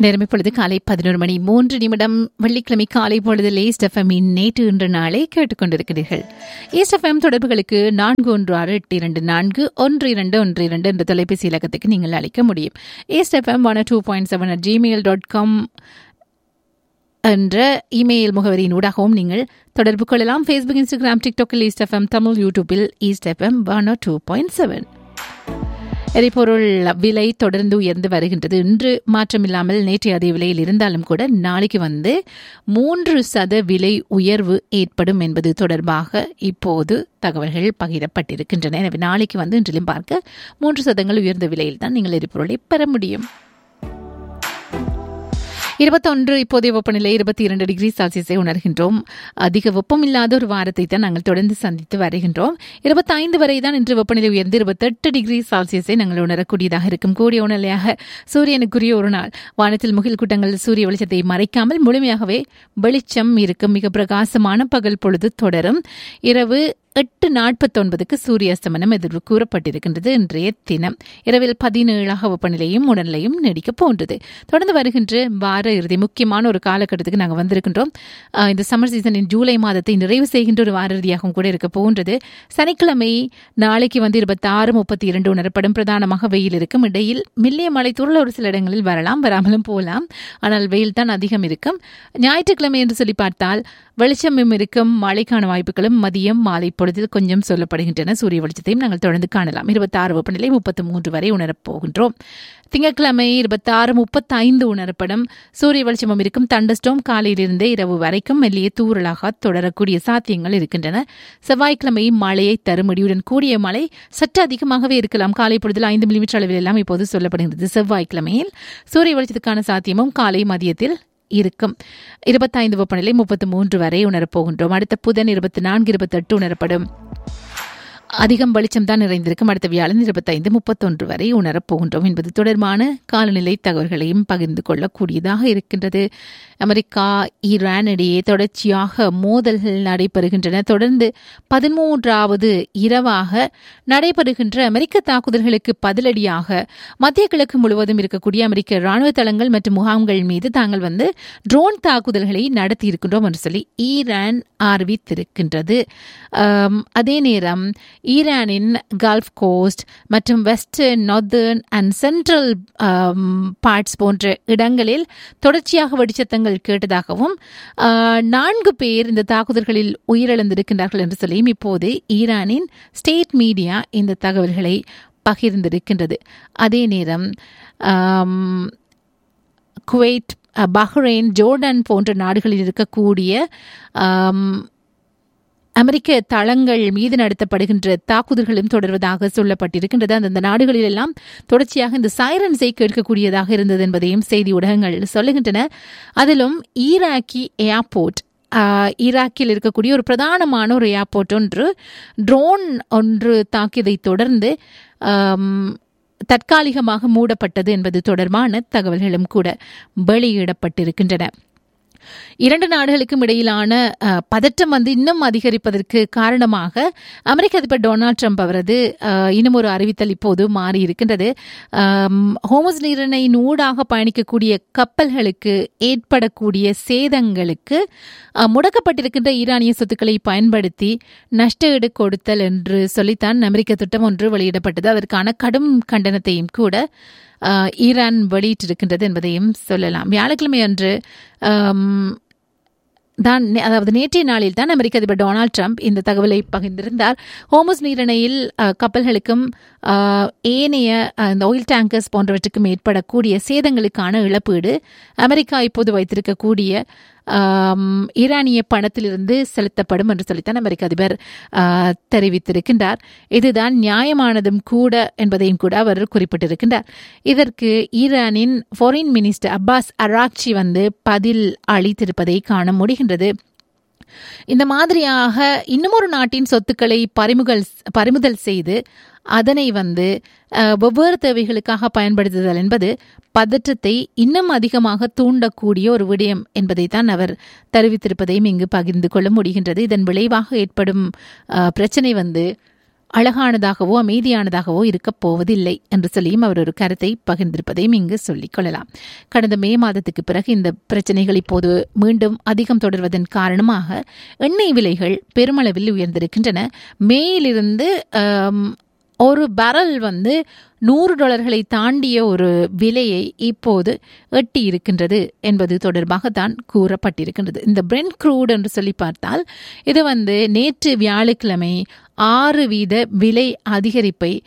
நேரம் இப்பொழுது காலை பதினோரு மணி மூன்று நிமிடம் வெள்ளிக்கிழமை காலை பொழுது லேஸ்ட் எஃப்எம்மின் நேற்று இன்று நாளை கேட்டுக்கொண்டிருக்கிறீர்கள் ஈஸ்ட் எஃப்எம் தொடர்புகளுக்கு நான்கு ஒன்று ஆறு எட்டு இரண்டு நான்கு ஒன்று இரண்டு ஒன்று இரண்டு என்ற தொலைபேசி இலக்கத்துக்கு நீங்கள் அழைக்க முடியும் East FM one two point seven at Gmail dot com என்ற இமெயில் முகவரியின் ஊடாகவும் நீங்கள் தொடர்பு கொள்ளலாம் ஃபேஸ்புக் இன்ஸ்டாகிராம் டிக்டாக்கில் ஈஸ்ட் எஃப்எம் தமிழ் யூடியூபில் East FM one two point seven எரிபொருள் விலை தொடர்ந்து உயர்ந்து வருகின்றது இன்று மாற்றமில்லாமல் நேற்றைய அதே விலையில் இருந்தாலும் கூட நாளைக்கு வந்து மூன்று சத விலை உயர்வு ஏற்படும் என்பது தொடர்பாக இப்போது தகவல்கள் பகிரப்பட்டிருக்கின்றன எனவே நாளைக்கு வந்து இன்றிலும் பார்க்க மூன்று சதங்கள் உயர்ந்த விலையில் தான் நீங்கள் எரிபொருளை பெற முடியும் இருபத்தொன்று இப்போதைய வெப்பநிலை இருபத்தி இரண்டு டிகிரி செல்சியஸை உணர்கின்றோம் அதிக வெப்பம் இல்லாத ஒரு வாரத்தை தான் நாங்கள் தொடர்ந்து சந்தித்து வருகின்றோம் இருபத்தைந்து வரை தான் இன்று வெப்பநிலை உயர்ந்து இருபத்தெட்டு டிகிரி செல்சியஸை நாங்கள் உணரக்கூடியதாக இருக்கும் கூடிய உணர்நிலையாக சூரியனுக்குரிய ஒரு நாள் வானத்தில் முகில் கூட்டங்கள் சூரிய வெளிச்சத்தை மறைக்காமல் முழுமையாகவே வெளிச்சம் இருக்கும் மிக பிரகாசமான பகல் பொழுது தொடரும் இரவு எட்டு நாற்பத்தொன்பதுக்கு சூரிய அஸ்தமனம் எதிர்வு கூறப்பட்டிருக்கின்றது இன்றைய தினம் இரவில் பதினேழாக வெப்பநிலையும் உடல்நிலையும் நீடிக்கப் போன்றது தொடர்ந்து வருகின்ற வார இறுதி முக்கியமான ஒரு காலகட்டத்துக்கு நாங்கள் வந்திருக்கின்றோம் இந்த சம்மர் சீசனின் ஜூலை மாதத்தை நிறைவு செய்கின்ற ஒரு வார இறுதியாகவும் கூட இருக்க போன்றது சனிக்கிழமை நாளைக்கு வந்து இருபத்தி ஆறு முப்பத்தி இரண்டு உணரப்படும் பிரதானமாக வெயில் இருக்கும் இடையில் மில்லிய மழை துருள் ஒரு சில இடங்களில் வரலாம் வராமலும் போகலாம் ஆனால் வெயில் தான் அதிகம் இருக்கும் ஞாயிற்றுக்கிழமை என்று சொல்லி பார்த்தால் வெளிச்சமும் இருக்கும் மழைக்கான வாய்ப்புகளும் மதியம் மாலை பொழுதில் கொஞ்சம் சொல்லப்படுகின்றன சூரிய வெளிச்சத்தையும் நாங்கள் தொடர்ந்து காணலாம் இருபத்தி ஆறு வெப்பநிலை முப்பத்தி மூன்று வரை உணரப் போகின்றோம் திங்கட்கிழமை இருபத்தி ஆறு முப்பத்தி ஐந்து உணரப்படும் சூரிய வெளிச்சமும் இருக்கும் தண்டஸ்டோம் காலையிலிருந்தே இரவு வரைக்கும் மெல்லிய தூரலாக தொடரக்கூடிய சாத்தியங்கள் இருக்கின்றன செவ்வாய்க்கிழமை மழையை தரும் முடியுடன் கூடிய மழை சற்று அதிகமாகவே இருக்கலாம் காலை பொழுதில் ஐந்து மில்லிமீட்டர் அளவில் எல்லாம் இப்போது சொல்லப்படுகிறது செவ்வாய்க்கிழமையில் சூரிய வெளிச்சத்துக்கான சாத்தியமும் காலை மதியத்தில் இருக்கும் இருபத்தைந்து வெப்பநிலை முப்பத்தி மூன்று வரை உணரப்போகின்றோம் அடுத்த புதன் இருபத்தி நான்கு இருபத்தெட்டு உணரப்படும் அதிகம் வெளிச்சம் தான் நிறைந்திருக்கும் அடுத்த வியாழன் இருபத்தைந்து முப்பத்தொன்று வரை உணரப் போகின்றோம் என்பது தொடர்பான காலநிலை தகவல்களையும் பகிர்ந்து கொள்ளக்கூடியதாக இருக்கின்றது அமெரிக்கா ஈரான் இடையே தொடர்ச்சியாக மோதல்கள் நடைபெறுகின்றன தொடர்ந்து பதிமூன்றாவது இரவாக நடைபெறுகின்ற அமெரிக்க தாக்குதல்களுக்கு பதிலடியாக மத்திய கிழக்கு முழுவதும் இருக்கக்கூடிய அமெரிக்க ராணுவ தளங்கள் மற்றும் முகாம்கள் மீது தாங்கள் வந்து ட்ரோன் தாக்குதல்களை நடத்தி இருக்கின்றோம் என்று சொல்லி ஈரான் அறிவித்திருக்கின்றது அதே நேரம் ஈரானின் கல்ஃப் கோஸ்ட் மற்றும் western northern and central parts போன்ற இடங்களில் தொடர்ச்சியாக வெடிச்சத்தங்கள் கேட்டதாகவும் நான்கு பேர் இந்த தாக்குதல்களில் உயிரிழந்திருக்கின்றார்கள் என்று சொல்லியும் இப்போது ஈரானின் ஸ்டேட் மீடியா இந்த தகவல்களை பகிர்ந்திருக்கின்றது அதே நேரம் குவைட் பஹ்ரைன் ஜோர்டன் போன்ற நாடுகளில் இருக்கக்கூடிய அமெரிக்க தளங்கள் மீது நடத்தப்படுகின்ற தாக்குதல்களும் தொடர்வதாக சொல்லப்பட்டிருக்கின்றது அந்தந்த நாடுகளில் எல்லாம் தொடர்ச்சியாக இந்த சைரன்ஸை கேட்கக்கூடியதாக இருந்தது என்பதையும் செய்தி ஊடகங்கள் சொல்லுகின்றன அதிலும் ஈராக்கி ஏர்போர்ட் ஈராக்கில் இருக்கக்கூடிய ஒரு பிரதானமான ஒரு ஏர்போர்ட் ஒன்று ட்ரோன் ஒன்று தாக்கியதை தொடர்ந்து தற்காலிகமாக மூடப்பட்டது என்பது தொடர்பான தகவல்களும் கூட வெளியிடப்பட்டிருக்கின்றன இரண்டு நாடுகளுக்கும் இடையிலான பதற்றம் வந்து இன்னும் அதிகரிப்பதற்கு காரணமாக அமெரிக்க அதிபர் டொனால்ட் ட்ரம்ப் அவரது இன்னும் ஒரு அறிவித்தல் இப்போது மாறி இருக்கின்றது ஹோமஸ் நீரிணையின் ஊடாக பயணிக்கக்கூடிய கப்பல்களுக்கு ஏற்படக்கூடிய சேதங்களுக்கு முடக்கப்பட்டிருக்கின்ற ஈரானிய சொத்துக்களை பயன்படுத்தி நஷ்டஈடு கொடுத்தல் என்று சொல்லித்தான் அமெரிக்க திட்டம் ஒன்று வெளியிடப்பட்டது அதற்கான கடும் கண்டனத்தையும் கூட ஈரான் வெளியிட்டிருக்கின்றது என்பதையும் சொல்லலாம் வியாழக்கிழமை அன்று தான் அதாவது நேற்றைய நாளில் தான் அமெரிக்க அதிபர் டொனால்ட் ட்ரம்ப் இந்த தகவலை பகிர்ந்திருந்தார் ஹோமஸ் நீரிணையில் கப்பல்களுக்கும் ஏனைய இந்த ஆயில் டேங்கர்ஸ் போன்றவற்றுக்கும் ஏற்படக்கூடிய சேதங்களுக்கான இழப்பீடு அமெரிக்கா இப்போது வைத்திருக்கக்கூடிய ஈரானிய பணத்திலிருந்து செலுத்தப்படும் என்று சொல்லித்தான் அமெரிக்க அதிபர் தெரிவித்திருக்கின்றார் இதுதான் நியாயமானதும் கூட என்பதையும் கூட அவர் குறிப்பிட்டிருக்கின்றார் இதற்கு ஈரானின் ஃபாரின் மினிஸ்டர் அப்பாஸ் அராக்சி வந்து பதில் அளித்திருப்பதை காண முடிகின்றது இந்த மாதிரியாக இன்னுமொரு நாட்டின் சொத்துக்களை பறிமுகல் பறிமுதல் செய்து அதனை வந்து வெவ்வேறு தேவைகளுக்காக பயன்படுத்துதல் என்பது பதற்றத்தை இன்னும் அதிகமாக தூண்டக்கூடிய ஒரு விடயம் என்பதை தான் அவர் தெரிவித்திருப்பதையும் இங்கு பகிர்ந்து கொள்ள முடிகின்றது இதன் விளைவாக ஏற்படும் பிரச்சனை வந்து அழகானதாகவோ அமைதியானதாகவோ இருக்கப் போவதில்லை என்று சொல்லியும் அவர் ஒரு கருத்தை பகிர்ந்திருப்பதையும் இங்கு சொல்லிக் கொள்ளலாம் கடந்த மே மாதத்துக்கு பிறகு இந்த பிரச்சனைகள் இப்போது மீண்டும் அதிகம் தொடர்வதன் காரணமாக எண்ணெய் விலைகள் பெருமளவில் உயர்ந்திருக்கின்றன மேயிலிருந்து ஆம், ஒரு பரல் வந்து நூறு டாலர்களை தாண்டிய ஒரு விலையை இப்போது எட்டி இருக்கின்றது என்பது தொடர்பாக தான் கூறப்பட்டிருக்கின்றது இந்த பிரெண்ட் க்ரூட் என்று சொல்லி பார்த்தால் இது வந்து நேற்று வியாழக்கிழமை ஆறு வீத விலை அதிகரிப்பை